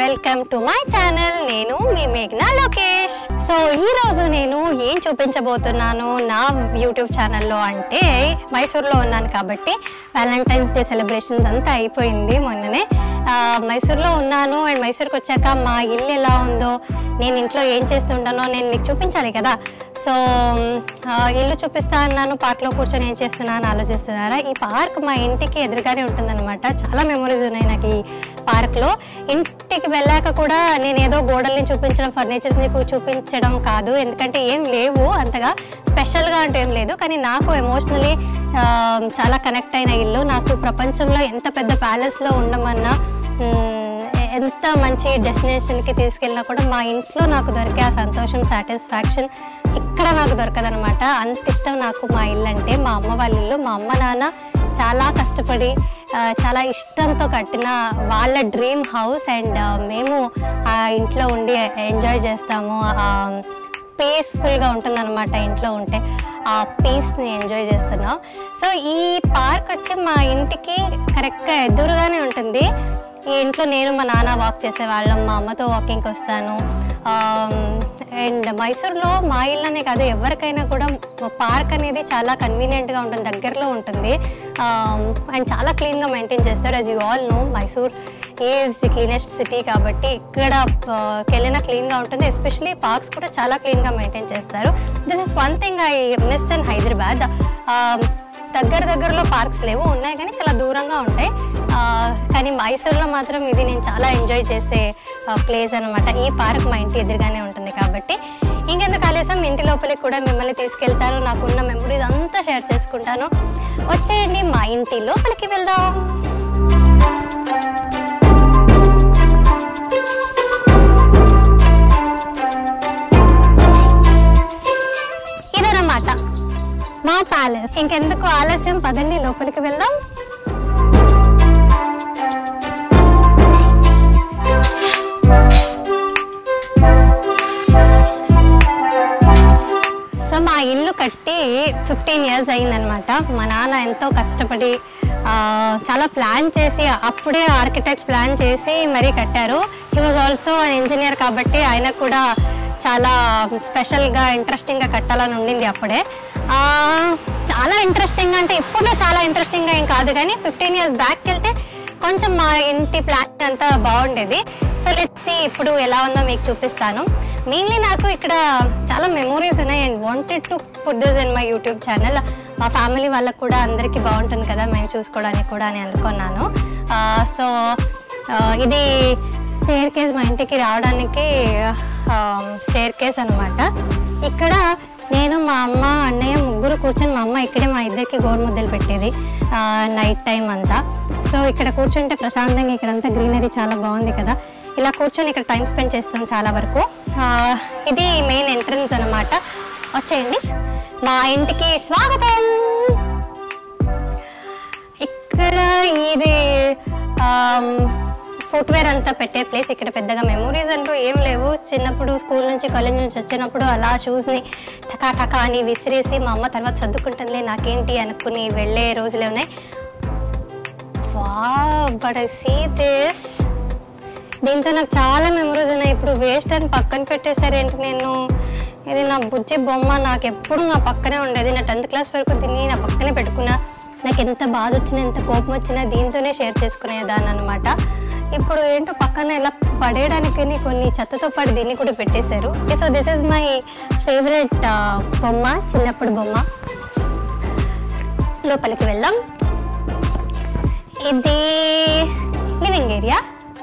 Welcome to my channel నేను మీ మేఘ్నా Lokesh so ఈ రోజు నేను ఏం చూపించబోతున్నాను నా యూట్యూబ్ ఛానల్లో అంటే మైసూర్లో ఉన్నాను కాబట్టి వ్యాలంటైన్స్ డే సెలబ్రేషన్స్ అంతా అయిపోయింది మొన్ననే ఆ, మైసూర్లో ఉన్నాను అండ్ మైసూర్కి వచ్చాక మా ఇల్లు ఎలా ఉందో నేను ఇంట్లో ఏం చేస్తుంటానో నేను మీకు చూపించాలి కదా సో ఆ, ఇల్లు చూపిస్తా అన్నాను పార్క్లో కూర్చొని ఏం చేస్తున్నా అని ఆలోచిస్తున్నారా ఈ పార్క్ మా ఇంటికి ఎదురుగానే ఉంటుందన్నమాట చాలా మెమరీస్ ఉన్నాయి నాకు ఈ పార్క్లో ఇంటికి వెళ్ళాక కూడా నేను ఏదో గోడల్ని చూపించడం ఫర్నిచర్స్ని చూపించడం కాదు ఎందుకంటే ఏం లేవు అంతగా స్పెషల్గా అంటే ఏం లేదు కానీ నాకు ఎమోషనలీ చాలా కనెక్ట్ అయిన ఇల్లు నాకు ప్రపంచంలో ఎంత పెద్ద ప్యాలెస్లో ఉండమన్నా మ్, ఎంత మంచి డెస్టినేషన్కి తీసుకెళ్ళినా కూడా మా ఇంట్లో నాకు దొరికే ఆ సంతోషం సాటిస్ఫాక్షన్ ఇక్కడ నాకు దొరకదనమాట అంత ఇష్టం నాకు మా ఇల్లు అంటే మా అమ్మ వాళ్ళ ఇల్లు మా అమ్మ నాన్న చాలా కష్టపడి ఆ, చాలా ఇష్టంతో కట్టిన వాళ్ళ డ్రీమ్ హౌస్ అండ్ మేము ఆ ఇంట్లో ఉండి ఎంజాయ్ చేస్తాము ఆ, పీస్ఫుల్గా ఉంటుందన్నమాట ఇంట్లో ఉంటే ఆ పీస్ని ఎంజాయ్ చేస్తున్నాం సో ఈ పార్క్ వచ్చి మా ఇంటికి కరెక్ట్గా ఎదురుగానే ఉంటుంది ఈ ఇంట్లో నేను మా నాన్న వాక్ చేసేవాళ్ళం మా అమ్మతో వాకింగ్కి వస్తాను అండ్ మైసూర్లో మా ఇల్లనే కాదు ఎవరికైనా కూడా పార్క్ అనేది చాలా కన్వీనియంట్గా ఉంటుంది దగ్గరలో ఉంటుంది అండ్ చాలా క్లీన్గా మెయింటైన్ చేస్తారు as you all know Mysore is the cleanest city కాబట్టి ఇక్కడ వెళ్ళినా క్లీన్గా ఉంటుంది ఎస్పెషలీ పార్క్స్ కూడా చాలా క్లీన్గా మెయింటైన్ చేస్తారు this is one thing I miss in Hyderabad దగ్గర దగ్గరలో పార్క్స్ లేవు ఉన్నాయి కానీ చాలా దూరంగా ఉంటాయి ఆ, కానీ మైసూర్లో మాత్రం ఇది నేను చాలా ఎంజాయ్ చేసే ప్లేస్ అనమాట ఈ పార్క్ మా ఇంటి ఎదురుగానే ఉంటుంది కాబట్టి ఇంకెందుకు ఆలస్యం ఇంటి లోపలికి కూడా మిమ్మల్ని తీసుకెళ్తాను నాకున్న మెమరీస్ అంతా షేర్ చేసుకుంటాను వచ్చేయండి మా ఇంటి లోపలికి వెళ్దాం ఇదన్నమాట మా ప్యాలెస్ ఇంకెందుకు ఆలస్యం పదండి లోపలికి వెళ్దాం సో మా ఇల్లు కట్టి ఫిఫ్టీన్ ఇయర్స్ అయిందనమాట మా నాన్న ఎంతో కష్టపడి ఆ, చాలా ప్లాన్ చేసి అప్పుడే ఆర్కిటెక్ట్ ప్లాన్ చేసి మరీ కట్టారు he was also an engineer కాబట్టి ఆయన కూడా చాలా స్పెషల్గా ఇంట్రెస్టింగ్గా కట్టాలని ఉండింది అప్పుడే ఆ, చాలా ఇంట్రెస్టింగ్ అంటే ఇప్పుడు చాలా ఇంట్రెస్టింగ్గా ఏం కాదు కానీ ఫిఫ్టీన్ ఇయర్స్ బ్యాక్ వెళ్తే కొంచెం మా ఇంటి ప్లాన్ అంతా బాగుండేది సో లెట్స్ ఇప్పుడు ఎలా ఉందో మీకు చూపిస్తాను మెయిన్లీ నాకు ఇక్కడ చాలా మెమోరీస్ ఉన్నాయి and wanted to put this in my YouTube channel మా ఫ్యామిలీ వాళ్ళకు కూడా అందరికీ బాగుంటుంది కదా మేము చూసుకోవడానికి కూడా అని అనుకున్నాను సో ఇది స్టేర్ కేస్ మా ఇంటికి రావడానికి స్టేర్ కేస్ అనమాట ఇక్కడ నేను మా అమ్మ అన్నయ్య ముగ్గురు కూర్చొని మా అమ్మ ఇక్కడే మా ఇద్దరికి గోరుముద్దలు పెట్టేది నైట్ టైం అంతా సో ఇక్కడ కూర్చుంటే ప్రశాంతంగా ఇక్కడంతా గ్రీనరీ చాలా బాగుంది కదా ఇలా కూర్చొని ఇక్కడ టైం స్పెండ్ చేస్తాం చాలా వరకు ఆ, ఇది మెయిన్ ఎంట్రన్స్ అనమాట వచ్చేయండి మా ఇంటికి స్వాగతం ఇక్కడ ఇది ఫుట్వేర్ అంతా పెట్టే ప్లేస్ ఇక్కడ పెద్దగా మెమోరీస్ అంటూ ఏం లేవు చిన్నప్పుడు స్కూల్ నుంచి కాలేజ్ నుంచి వచ్చినప్పుడు అలా షూస్ని టకా టకా అని విసిరేసి మా అమ్మ తర్వాత సర్దుకుంటుందిలే నాకేంటి అనుకుని వెళ్ళే రోజులే ఉన్నాయి బట్ ఐ సీ దిస్ దీంతో నాకు చాలా మెమరీస్ ఉన్నాయి ఇప్పుడు వేస్ట్ అని పక్కన పెట్టేశారేంటి నేను ఇది నా బుజ్జి బొమ్మ నాకు ఎప్పుడు నా పక్కనే ఉండేది నా టెన్త్ క్లాస్ వరకు దీన్ని నా పక్కనే పెట్టుకున్నా నాకు ఎంత బాధ వచ్చినా ఎంత కోపం వచ్చినా దీంతోనే షేర్ చేసుకునేదాన్ని అనమాట ఇప్పుడు ఏంటో పక్కన ఇలా పడేయడానికి కొన్ని చెత్తతో పాటు దీన్ని కూడా పెట్టేశారు so this is my favourite బొమ్మ చిన్నప్పుడు బొమ్మ లోపలికి వెళ్దాం ఇది లివింగ్ ఏరియా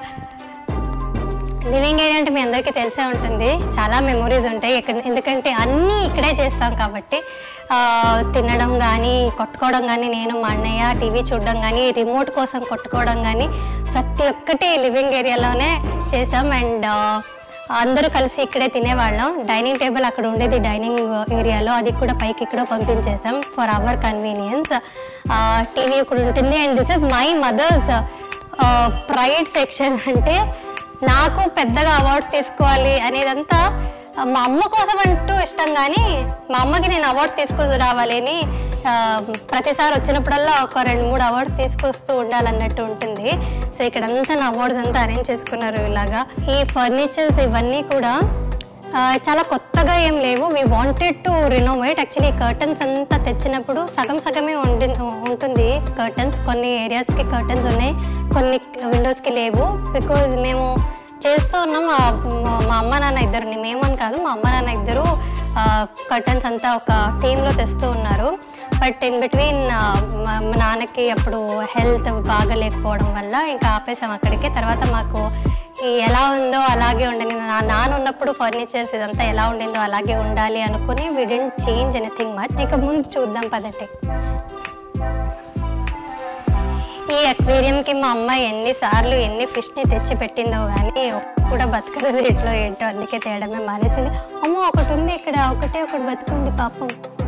లివింగ్ ఏరియా అంటే మీ అందరికీ తెలిసే ఉంటుంది చాలా మెమొరీస్ ఉంటాయి ఇక్కడ ఎందుకంటే అన్నీ ఇక్కడే చేస్తాం కాబట్టి ఆ, తినడం కానీ కొట్టుకోవడం కానీ నేను మా అన్నయ్య టీవీ చూడడం కానీ రిమోట్ కోసం కొట్టుకోవడం కానీ ప్రతి ఒక్కటి లివింగ్ ఏరియాలోనే చేసాం అండ్ అందరూ కలిసి ఇక్కడే తినేవాళ్ళం డైనింగ్ టేబుల్ అక్కడ ఉండేది డైనింగ్ ఏరియాలో అది కూడా పైకి ఇక్కడ పంపించేసాం ఫర్ అవర్ కన్వీనియన్స్ టీవీ ఇక్కడ ఉంటుంది and this is my mother's pride section అంటే నాకు పెద్దగా అవార్డ్స్ తీసుకోవాలి అనేదంతా మా అమ్మ కోసం అంటూ ఇష్టం కానీ మా అమ్మకి నేను అవార్డ్స్ తీసుకొని రావాలి అని ఆ, ప్రతిసారి వచ్చినప్పుడల్లా ఒక రెండు మూడు అవార్డ్స్ తీసుకొస్తూ ఉండాలన్నట్టు ఉంటుంది సో ఇక్కడంతా నా అవార్డ్స్ అంతా అరేంజ్ చేసుకున్నారు ఇలాగా ఈ ఫర్నిచర్స్ ఇవన్నీ కూడా ఆ, చాలా కొత్తగా ఏం లేవు we wanted to renovate actually curtains అంతా తెచ్చినప్పుడు సగం సగమే ఉండి ఉంటుంది కర్టన్స్ కొన్ని ఏరియాస్కి కర్టన్స్ ఉన్నాయి కొన్ని విండోస్కి లేవు బికాజ్ మేము చేస్తూ ఉన్నాం ఆ, మా- మా అమ్మ నాన్న ఇద్దరుని మేమని కాదు మా అమ్మ నాన్న ఇద్దరు కర్టన్స్ అంతా ఒక టీంలో తెస్తూ ఉన్నారు బట్ ఇన్ బిట్వీన్ మా మా నాన్నకి అప్పుడు హెల్త్ బాగా లేకపోవడం వల్ల ఇంకా ఆపేసాం అక్కడికే తర్వాత మాకు ఈ ఎలా ఉందో అలాగే ఉండండి నా నాన్న ఉన్నప్పుడు ఫర్నిచర్స్ ఇదంతా ఎలా ఉండిందో అలాగే ఉండాలి అనుకుని we didn't change anything much ఇక ముందు చూద్దాం పదండి ఈ అక్వేరియంకి మా అమ్మ ఎన్నిసార్లు ఎన్ని ఫిష్ని తెచ్చి పెట్టిందో కానీ ఒక్కటి కూడా బతకదు దీంట్లో ఏంటో అందుకే తేయడమే మానేసింది అమ్మో ఒకటి ఉంది ఇక్కడ ఒకటే ఒకటి బతుకుంది పాపం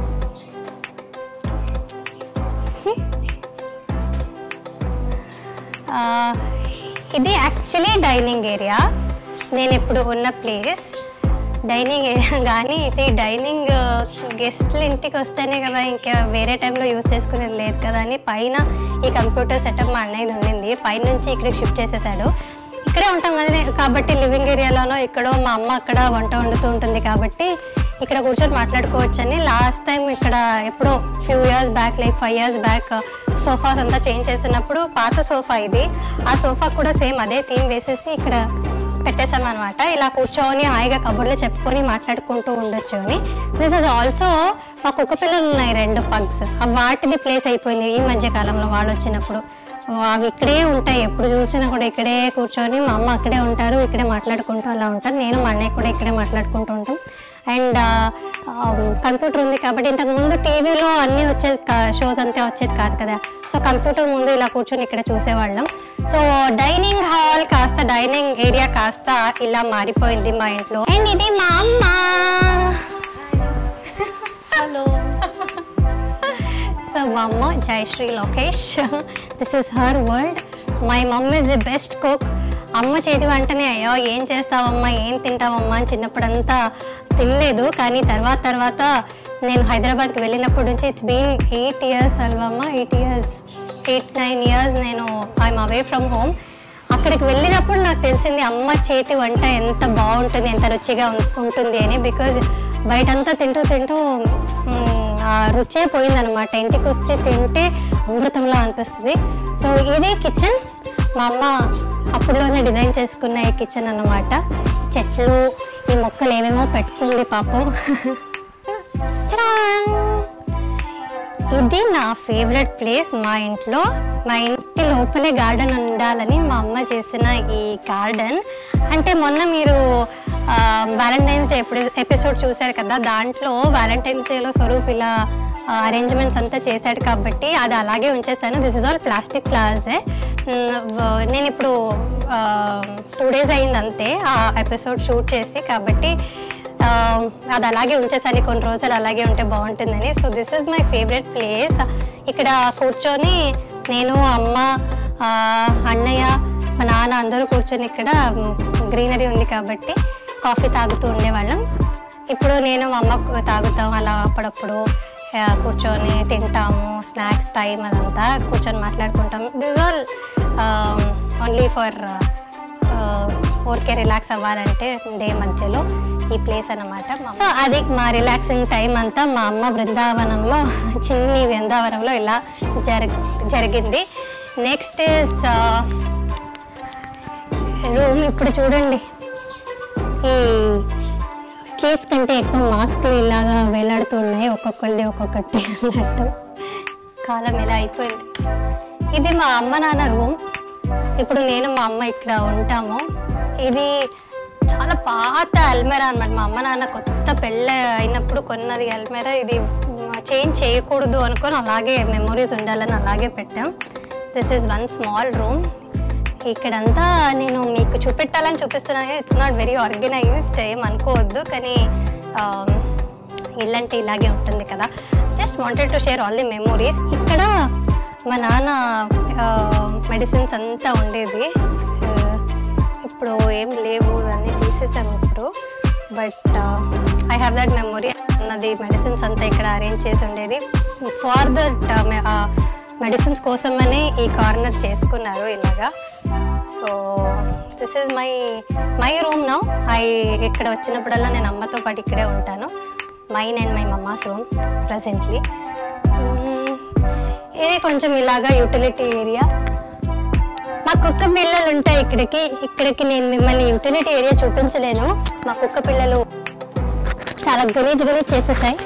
ఆ, ఇది యాక్చువల్లీ డైనింగ్ ఏరియా నేను ఇప్పుడు ఉన్న ప్లేస్ డైనింగ్ ఏరియా కానీ ఇది డైనింగ్ గెస్ట్లు ఇంటికి వస్తేనే కదా ఇంకా వేరే టైంలో యూస్ చేసుకునేది లేదు కదా అని పైన ఈ కంప్యూటర్ సెటప్ మా అన్నయ్యది ఉండింది పైన నుంచి ఇక్కడికి షిఫ్ట్ చేసేసాడు ఇక్కడే ఉంటాం కదా కాబట్టి లివింగ్ ఏరియాలోనో ఇక్కడో మా అమ్మ అక్కడ వంట వండుతూ ఉంటుంది కాబట్టి ఇక్కడ కూర్చొని మాట్లాడుకోవచ్చు అని లాస్ట్ టైం ఇక్కడ ఎప్పుడో few years back like five years back sofas అంతా చేంజ్ చేసినప్పుడు పాత సోఫా ఇది ఆ సోఫా కూడా సేమ్ అదే థీమ్ వేసేసి ఇక్కడ పెట్టేసాం అనమాట ఇలా కూర్చొని హాయిగా కబుర్లు చెప్పుకొని మాట్లాడుకుంటూ ఉండొచ్చు అని దిస్ ఇస్ ఆల్సో మా కుక్క పిల్లలు ఉన్నాయి రెండు పగ్స్ వాటిది ప్లేస్ అయిపోయింది ఈ మధ్య కాలంలో వాళ్ళు వచ్చినప్పుడు అవి ఇక్కడే ఉంటాయి ఎప్పుడు చూసినా కూడా ఇక్కడే కూర్చొని మా అమ్మ అక్కడే ఉంటారు ఇక్కడే మాట్లాడుకుంటూ అలా ఉంటారు నేను మా అన్నయ్య కూడా ఇక్కడే మాట్లాడుకుంటూ ఉంటాం అండ్ కంప్యూటర్ ఉంది కాబట్టి ఇంతకు ముందు టీవీలో అన్నీ వచ్చేది షోస్ అంతే వచ్చేది కాదు కదా సో కంప్యూటర్ ముందు ఇలా కూర్చొని ఇక్కడ చూసేవాళ్ళం సో డైనింగ్ హాల్ కాస్త డైనింగ్ ఏరియా కాస్త ఇలా మారిపోయింది మా ఇంట్లో అండ్ ఇది మా అమ్మ హలో సో మా అమ్మ Jayashree Lokesh this is her world my mom is the best cook అమ్మ చేతి వంటనే అయ్యో ఏం చేస్తావమ్మా ఏం తింటావమ్మా అని చిన్నప్పుడంతా తినలేదు కానీ తర్వాత తర్వాత నేను హైదరాబాద్కి వెళ్ళినప్పటి నుంచి ఇట్స్ బీన్ ఎయిట్ ఇయర్స్ అల్వమ్మ eight years eight nine years నేను ఐఎమ్ అవే ఫ్రమ్ హోమ్ అక్కడికి వెళ్ళినప్పుడు నాకు తెలిసింది అమ్మ చేతి వంట ఎంత బాగుంటుంది ఎంత రుచిగా ఉం- ఉంటుంది అని బికాజ్ బయటంతా తింటూ తింటూ మ్, ఆ రుచే పోయిందనమాట ఇంటికి వస్తే తింటే అమృతంలా అనిపిస్తుంది సో ఇది కిచెన్ మా అమ్మ అప్పుడులోనే డిజైన్ చేసుకున్న ఈ కిచెన్ అన్నమాట చెట్లు ఈ మొక్కలు ఏమేమో పెట్టుకుంది పాపం Ta-da! ఇది నా ఫేవరెట్ ప్లేస్ మా ఇంట్లో మా ఇంటి లోపలే గార్డెన్ ఉండాలని మా అమ్మ చేసిన ఈ గార్డెన్ అంటే మొన్న మీరు వ్యాలంటైన్స్ డే ఎప్పుడు ఎపిసోడ్ చూశారు కదా దాంట్లో వ్యాలంటైన్స్ డేలో స్వరూప్ ఇలా అరేంజ్మెంట్స్ అంతా చేశాడు కాబట్టి అది అలాగే ఉంచేసాను దిస్ ఇస్ ఆల్ ప్లాస్టిక్ ఫ్లవర్సే నేను ఇప్పుడు టూ డేస్ అయింది అంతే ఆ ఎపిసోడ్ షూట్ చేసి కాబట్టి ఆ, అది అలాగే ఉంచేసరి కొన్ని రోజులు అలాగే ఉంటే బాగుంటుందని so this is my favourite place ఇక్కడ కూర్చొని నేను అమ్మ ఆ, అన్నయ్య మా నాన్న అందరూ కూర్చొని ఇక్కడ గ్రీనరీ ఉంది కాబట్టి కాఫీ తాగుతూ ఉండేవాళ్ళం ఇప్పుడు నేను మా అమ్మ తాగుతాం అలా అప్పుడప్పుడు ఆ, కూర్చొని తింటాము స్నాక్స్ టైం అదంతా కూర్చొని మాట్లాడుకుంటాం దిస్ ఆల్ ఓన్లీ ఫర్ ఊరికే రిలాక్స్ అవ్వాలంటే డే మధ్యలో ఈ ప్లేస్ అన్నమాట సో అది మా రిలాక్సింగ్ టైం అంతా మా అమ్మ బృందావనంలో చిన్ని బృందావనంలో ఇలా జరగ జరిగింది నెక్స్ట్ ఇస్ రూమ్ ఇప్పుడు చూడండి ఈ కేస్ కంటే ఎక్కువ మాస్క్లు ఇలాగా వేలాడుతూ ఉన్నాయి ఒక్కొక్కరిది ఒక్కొక్కటి అన్నట్టు కాలం ఇలా అయిపోయింది ఇది మా అమ్మ నాన్న రూమ్ ఇప్పుడు నేను మా అమ్మ ఇక్కడ ఉంటాము ఇది చాలా పాత అల్మెరా అనమాట మా అమ్మ నాన్న కొత్త పెళ్ళి అయినప్పుడు కొన్నది అల్మెరా ఇది చేంజ్ చేయకూడదు అనుకొని అలాగే మెమొరీస్ ఉండాలని అలాగే పెట్టాం this is one small room ఇక్కడంతా నేను మీకు చూపెట్టాలని చూపిస్తున్నాను ఇట్స్ నాట్ వెరీ ఆర్గనైజ్డ్ ఏం అనుకోవద్దు కానీ um, ఇల్లంటే ఇలాగే ఉంటుంది కదా just wanted to share all the memories ఇక్కడ మా నాన్న మెడిసిన్స్ అంతా ఉండేది Uh, ఇప్పుడు ఏం లేవు అన్నీ తీసేసాము ఇప్పుడు but I have that memory అన్నది మెడిసిన్స్ అంతా ఇక్కడ అరేంజ్ చేసి ఉండేది ఫార్ దట్ మెడిసిన్స్ కోసమని ఈ కార్నర్ చేసుకున్నారు ఇలాగా so this is my my room now I ఇక్కడ వచ్చినప్పుడల్లా నేను అమ్మతో పాటు ఇక్కడే ఉంటాను mine and my mamma's room presently ఇది కొంచెం ఇలాగా యూటిలిటీ ఏరియా మా కుక్క పిల్లలు ఉంటాయి ఇక్కడికి ఇక్కడికి నేను మిమ్మల్ని యూటిలిటీ ఏరియా చూపించలేను మా కుక్క పిల్లలు చాలా గలీజ్ గలీజ్ చేసేసాయి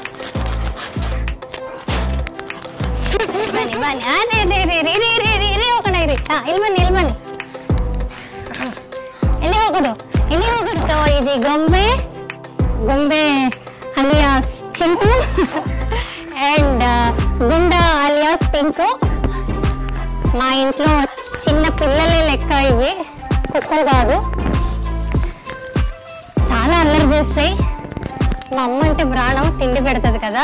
బని, బని. ఆ, రే, రే, రే, రే, రే, రే, రే, రే, ಹೋಗೋಣ ಇರಿ. ಆ, ಇಲ್ಲಿ ಬನ್ನಿ ಇಲ್ಲಿ ಬನ್ನಿ ಎಲ್ಲಿ ಹೋಗೋದು ಎಲ್ಲಿ ಹೋಗೋದು ಸೊ ఇది ಗೊಂಬೆ ಗೊಂಬೆ alias Chintu and Gunda alias Pinku మా ఇంట్లో చిన్న పిల్లలే లెక్క ఇవి కుక్కలు కాదు చాలా అల్లరి చేస్తాయి మా అమ్మ అంటే ప్రాణం తిండి పెడుతుంది కదా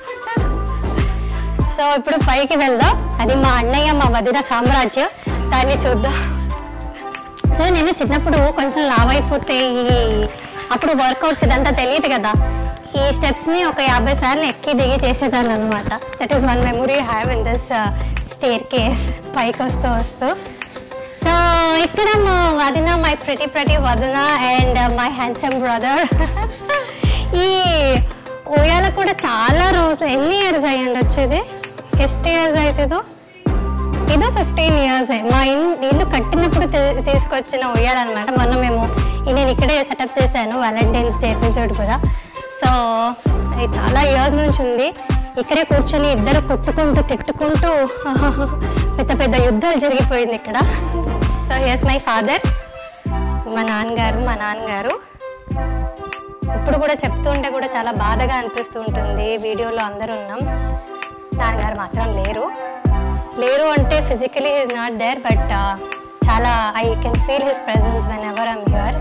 సో ఇప్పుడు పైకి వెళ్దాం అది మా అన్నయ్య మా వదిన సామ్రాజ్యం దాన్ని చూద్దాం సో నేను చిన్నప్పుడు కొంచెం లావ్ అయిపోతే ఈ అప్పుడు వర్కౌట్స్ ఇదంతా తెలియదు కదా ఈ స్టెప్స్ ని ఒక యాభై సార్లు ఎక్కి దిగి చేసేదాన్ని అనమాట that is one memory have in this staircase పైకి వస్తూ వస్తూ సో ఇక్కడ మా వదిన మై ప్రతి ప్రతి వదిన అండ్ మై హ్యాండ్సమ్ బ్రదర్ ఈ ఉయ్యాల కూడా చాలా రోజులు ఎన్ని ఇయర్స్ అయ్యి ఉండొచ్చు ఇది ಎಷ್ಟು ఇయర్స్ అవుతుందో ఇది ఫిఫ్టీన్ ఇయర్స్ మా ఇన్- ఇల్లు కట్టినప్పుడు తీ- తీసుకొచ్చిన ఉయ్యాలన్నమాట మొన్న మేము ఈ నేను ఇక్కడే సెటప్ చేశాను వ్యాలంటైన్స్ డే ఎపిసోడ్ కూడా సో ఇది చాలా ఇయర్స్ నుంచి ఉంది ఇక్కడే కూర్చొని ఇద్దరు కొట్టుకుంటూ తిట్టుకుంటూ పెద్ద పెద్ద యుద్ధాలు జరిగిపోయింది ఇక్కడ సో హియర్స్ మై ఫాదర్ మా నాన్నగారు మా నాన్నగారు ఇప్పుడు కూడా చెప్తూ ఉంటే కూడా చాలా బాధగా అనిపిస్తూ ఉంటుంది వీడియోలో అందరూ ఉన్నాం నాన్నగారు మాత్రం లేరు లేరు అంటే physically is not there but చాలా I can feel his presence whenever I'm here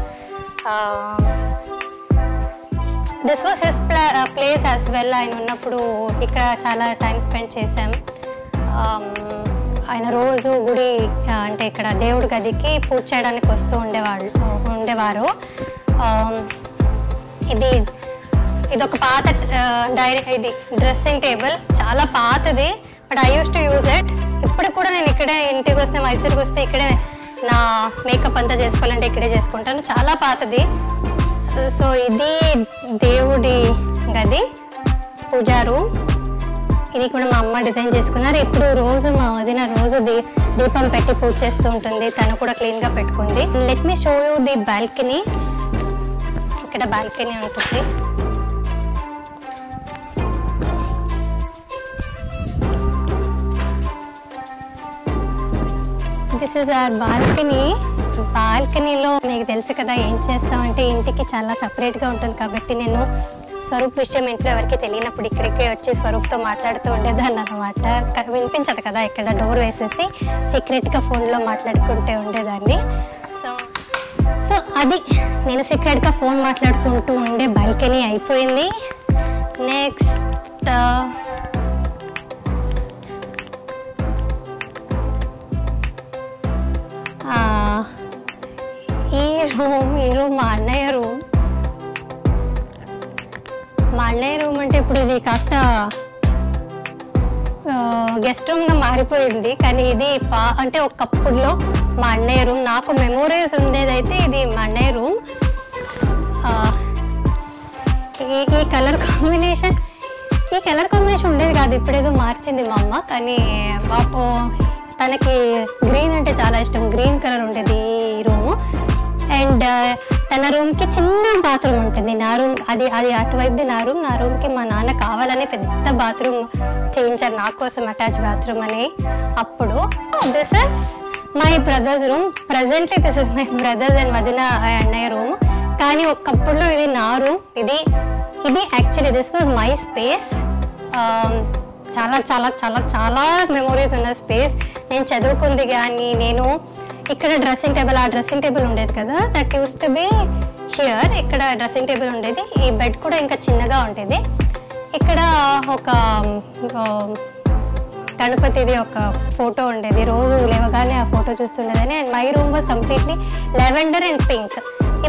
this was his place as well ఆయన ఉన్నప్పుడు ఇక్కడ చాలా టైం స్పెండ్ చేశాం Um, ఆయన రోజు గుడి ఆ, అంటే ఇక్కడ దేవుడి గదికి పూజ చేయడానికి వస్తూ ఉండేవాళ్ళు ఉండేవారు Um, ఇది ఇది ఒక పాత డైరీ ఇది డ్రెస్సింగ్ టేబుల్ చాలా పాతది but I use to use it ఇప్పుడు కూడా నేను ఇక్కడే ఇంటికి వస్తే మైసూర్కి వస్తే ఇక్కడే నా మేకప్ అంతా చేసుకోవాలంటే ఇక్కడే చేసుకుంటాను చాలా పాతది సో ఇది దేవుడి గది పూజా రూమ్ ఇది కూడా మా అమ్మ డిజైన్ చేసుకున్నారు ఇప్పుడు రోజు మా వదిన రోజు దీ దీపం పెట్టి పూజ చేస్తూ ఉంటుంది తను కూడా క్లీన్ గా పెట్టుకుంది let me show you the balcony ఇక్కడ బాల్కనీ ఉంటుంది దిస్ ఇస్ అవర్ బాల్కనీ బాల్కనీలో మీకు తెలుసు కదా ఏం చేస్తామంటే ఇంటికి చాలా సపరేట్గా ఉంటుంది కాబట్టి నేను స్వరూప్ విషయం ఇంట్లో ఎవరికి తెలియనప్పుడు ఇక్కడికి వచ్చి స్వరూప్తో మాట్లాడుతూ ఉండేదాన్ని అనమాట వినిపించదు కదా ఇక్కడ డోర్ వేసేసి సీక్రెట్గా ఫోన్లో మాట్లాడుకుంటూ ఉండేదాన్ని సో సో అది నేను సీక్రెట్గా ఫోన్ మాట్లాడుకుంటూ ఉండే బాల్కనీ అయిపోయింది నెక్స్ట్ ఈ రూమ్ ఈ రూమ్ మా అన్నయ్య రూమ్ మా అన్నయ్య రూమ్ అంటే ఇప్పుడు ఇది కాస్త గెస్ట్ రూమ్గా మారిపోయింది కానీ ఇది పా అంటే ఒకప్పుడులో మా అన్నయ్య రూమ్ నాకు మెమోరీస్ ఉండేదైతే ఇది మా అన్నయ్య రూమ్ ఈ ఈ కలర్ కాంబినేషన్ ఈ కలర్ కాంబినేషన్ ఉండేది కాదు ఇప్పుడేదో మార్చింది మా అమ్మ కానీ పాపం తనకి గ్రీన్ అంటే చాలా ఇష్టం గ్రీన్ కలర్ ఉండేది ఈ రూము అండ్ తన రూమ్కి చిన్న బాత్రూమ్ ఉంటుంది నా రూమ్ అది అది అటువైపుది నా రూమ్ నా రూమ్కి మా నాన్న కావాలని పెద్ద బాత్రూమ్ చేయించారు నా కోసం అటాచ్ బాత్రూమ్ అని అప్పుడు this is my brother's room presently this is my brother's and వదిన అన్నయ్య రూమ్ కానీ ఒకప్పుడులో ఇది నా రూమ్ ఇది ఇది actually this was my space చాలా చాలా చాలా చాలా మెమొరీస్ ఉన్న స్పేస్ నేను చదువుకుంది కానీ నేను ఇక్కడ డ్రెస్సింగ్ టేబుల్ ఆ డ్రెస్సింగ్ టేబుల్ ఉండేది కదా that use to be here ఇక్కడ డ్రెస్సింగ్ టేబుల్ ఉండేది ఈ బెడ్ కూడా ఇంకా చిన్నగా ఉండేది ఇక్కడ ఒక ఆ, గణపతిది ఒక ఫోటో ఉండేది రోజు లేవగానే ఆ ఫోటో చూస్తుండేదని and my room was completely lavender and pink ఇప్పుడు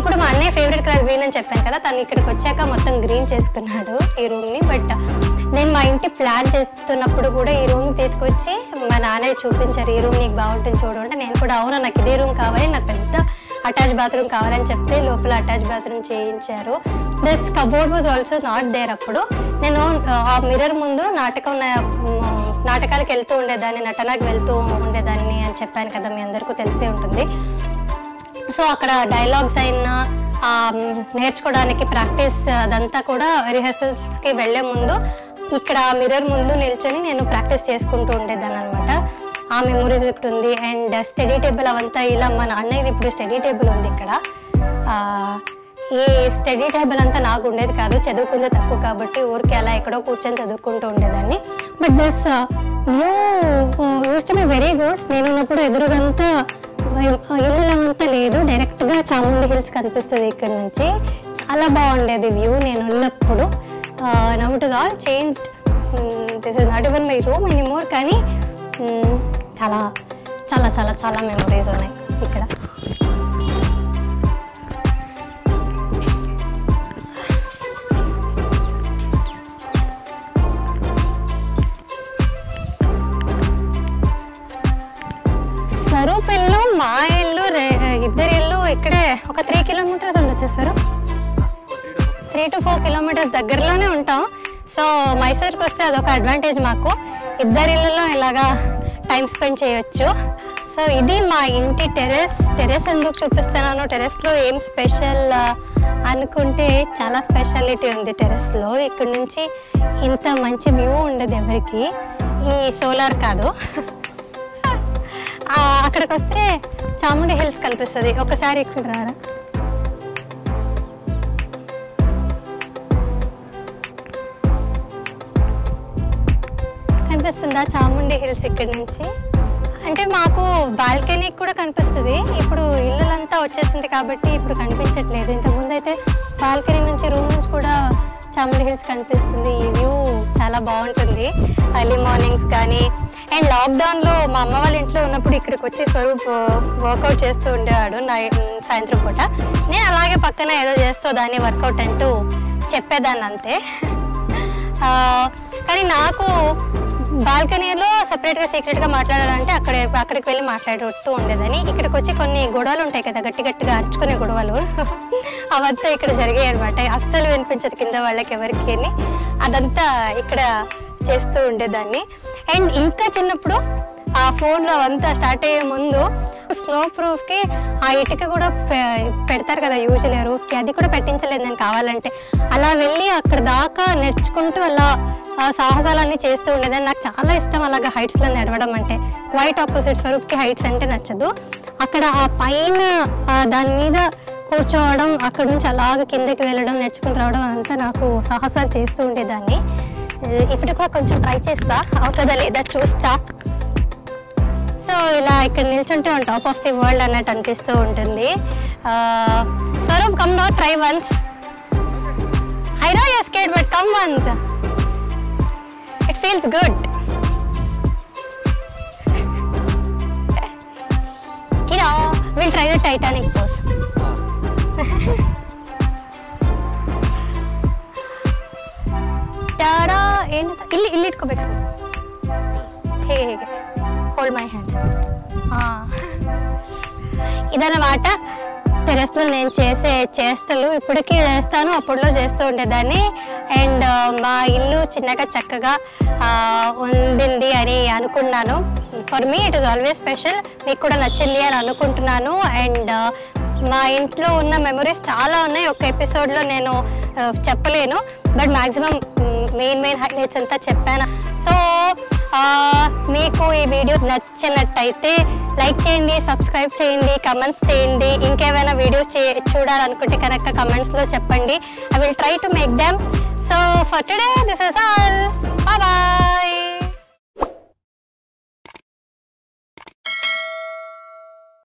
వచ్చినప్పుడు మా అన్నయ్య ఫేవరెట్ కలర్ గ్రీన్ అని చెప్పాను కదా తను ఇక్కడికి వచ్చాక మొత్తం గ్రీన్ చేసుకున్నాడు ఈ రూమ్ని బట్ నేను మా ఇంటి ప్లాన్ చేస్తున్నప్పుడు కూడా ఈ రూమ్ తీసుకొచ్చి మా నాన్నయ్య చూపించారు ఈ రూమ్ నీకు బాగుంటుంది చూడు అంటే నేను కూడా అవునా నాకు ఇదే రూమ్ కావాలి నాకు పెద్ద అటాచ్ బాత్రూమ్ కావాలని చెప్తే లోపల అటాచ్ బాత్రూమ్ చేయించారు this cupboard was also not there అప్పుడు నేను ఆ మిర్రర్ ముందు నాటకం నా- నాటకాలకు వెళ్తూ ఉండేదాన్ని నటనకు వెళ్తూ ఉండేదాన్ని అని చెప్పాను కదా మీ అందరికీ తెలిసే ఉంటుంది సో అక్కడ డైలాగ్స్ అయినా ఆ, నేర్చుకోవడానికి ప్రాక్టీస్ అదంతా కూడా రిహర్సల్స్కి వెళ్ళే ముందు ఇక్కడ మిర్రర్ ముందు నిల్చొని నేను ప్రాక్టీస్ చేసుకుంటూ ఉండేదాన్ని అనమాట ఆ మెమొరీస్ ఇక్కడ ఉంది అండ్ స్టడీ టేబుల్ అవంతా ఇలా మా నాన్నది ఇప్పుడు స్టడీ టేబుల్ ఉంది ఇక్కడ ఆ, ఈ స్టడీ టేబుల్ అంతా నాకు ఉండేది కాదు చదువుకుందే తక్కువ కాబట్టి ఊరికి అలా ఎక్కడో కూర్చొని చదువుకుంటూ ఉండేదాన్ని but this view use to be very good నేను ఉన్నప్పుడు ఎదురుగంతా ఇల్లు అంతా లేదు డైరెక్ట్ గా చాముండి హిల్స్ కనిపిస్తుంది ఇక్కడ నుంచి చాలా బాగుండేది వ్యూ నేను ఉన్నప్పుడు now to all changed this is not even my room any more కానీ mm, చాలా చాలా చాలా చాలా మెమరీస్ ఉన్నాయి ఇక్కడ స్వరూప్ ఇల్లు మా ఇల్లు రే- ఇద్దరి ఇల్లు ఇక్కడే ఒక త్రీ కిలోమీటర్స్ ఉండొచ్చు Swaroop three to four kilometres దగ్గరలోనే ఉంటాం సో మైసూర్కి వస్తే అదొక అడ్వాంటేజ్ మాకు ఇద్దరి ఇళ్ళలో ఇలాగా టైం స్పెండ్ చేయొచ్చు సో ఇది మా ఇంటి టెరెస్ టెరెస్ ఎందుకు చూపిస్తున్నాను టెరెస్లో ఏం స్పెషల్ అనుకుంటే చాలా స్పెషాలిటీ ఉంది టెరెస్లో ఇక్కడ నుంచి ఇంత మంచి వ్యూ ఉండదు ఎవరికి ఈ సోలార్ కాదు ఆ, అక్కడికి వస్తే చాముండి హిల్స్ కనిపిస్తుంది ఒకసారి ఇక్కడ రారా కనిపిస్తుందా చాముండి హిల్స్ ఇక్కడ నుంచి అంటే మాకు బాల్కనీ కూడా కనిపిస్తుంది ఇప్పుడు ఇల్లులంతా వచ్చేసింది కాబట్టి ఇప్పుడు కనిపించట్లేదు ఇంతకుముందు అయితే బాల్కనీ నుంచి రూమ్ నుంచి కూడా చాముండి హిల్స్ కనిపిస్తుంది ఈ వ్యూ చాలా బాగుంటుంది ఎర్లీ మార్నింగ్స్ కానీ అండ్ లాక్డౌన్లో మా అమ్మ వాళ్ళ ఇంట్లో ఉన్నప్పుడు ఇక్కడికి వచ్చి స్వరూప్ వర్కౌట్ చేస్తూ ఉండేవాడు నై సాయంత్రం పూట నేను అలాగే పక్కన ఏదో చేస్తూ దాన్ని వర్కౌట్ అంటూ చెప్పేదాన్ని అంతే ఆ, కానీ నాకు బాల్కనీలో సపరేట్గా సీక్రెట్గా మాట్లాడాలంటే అక్కడ అక్కడికి వెళ్ళి మాట్లాడుతూ ఉండేదని ఇక్కడికి వచ్చి కొన్ని గొడవలు ఉంటాయి కదా గట్టి గట్టిగా అరుచుకునే గొడవలు అవంతా ఇక్కడ జరిగాయి అనమాట అస్సలు వినిపించదు కింద వాళ్ళకి ఎవరికి అని అదంతా ఇక్కడ చేస్తూ ఉండేదాన్ని అండ్ ఇంకా చిన్నప్పుడు ఆ ఫోన్లో అవంతా స్టార్ట్ అయ్యే ముందు స్లో ప్రూఫ్కి ఆ ఇటుక కూడా పె- పెడతారు కదా యూజువల్ రూఫ్కి అది కూడా పెట్టించలేదు నేను కావాలంటే అలా వెళ్ళి అక్కడ దాకా నడుచుకుంటూ అలా ఆ సాహసాలన్నీ చేస్తూ ఉండేదాన్ని నాకు చాలా ఇష్టం అలాగా హైట్స్లో నడవడం అంటే క్వైట్ ఆపోజిట్ స్వరూప్కి హైట్స్ అంటే నచ్చదు అక్కడ ఆ పైన ఆ దాని మీద కూర్చోవడం అక్కడ నుంచి అలాగ కిందకి వెళ్ళడం నడుచుకుని రావడం అదంతా నాకు సాహసాలు చేస్తూ ఉండేదాన్ని ఇప్పుడు కూడా కొంచెం ట్రై చేస్తా అవుతుందా లేదా చూస్తా సో ఇలా ఇక్కడ నిల్చుంటే on top of the world అన్నట్టు అనిపిస్తూ ఉంటుంది Swaroop come no try once I know you skate but come once it feels good Kira will try the Titanic pose tada ఏంటి ಇಲ್ಲಿ ಇಲ್ಲಿ ಇಟ್ಕೋಬೇಕು ಹೇಗೆ ಹೇಗೆ ಹೋಲ್ಡ್ మై హ్యాండ్ ఇదన్నమాట టెరెస్లో నేను చేసే చేష్టలు ఇప్పటికీ చేస్తాను అప్పుడులో చేస్తూ ఉండేదాన్ని అండ్ మా ఇల్లు చిన్నగా చక్కగా ఆ, ఉండింది అని అనుకున్నాను for me it is always special మీకు కూడా నచ్చింది అని అనుకుంటున్నాను అండ్ మా ఇంట్లో ఉన్న మెమరీస్ చాలా ఉన్నాయి ఒక ఎపిసోడ్లో నేను ఆ, చెప్పలేను but maximum main main highlights అంతా చెప్పాను సో ఆ, మీకు ఈ వీడియో నచ్చినట్టయితే లైక్ చేయండి సబ్స్క్రైబ్ చేయండి కమెంట్స్ చేయండి ఇంకేమైనా వీడియోస్ చే చూడాలనుకుంటే కనుక కమెంట్స్లో చెప్పండి I will try to make them so for today this is all bye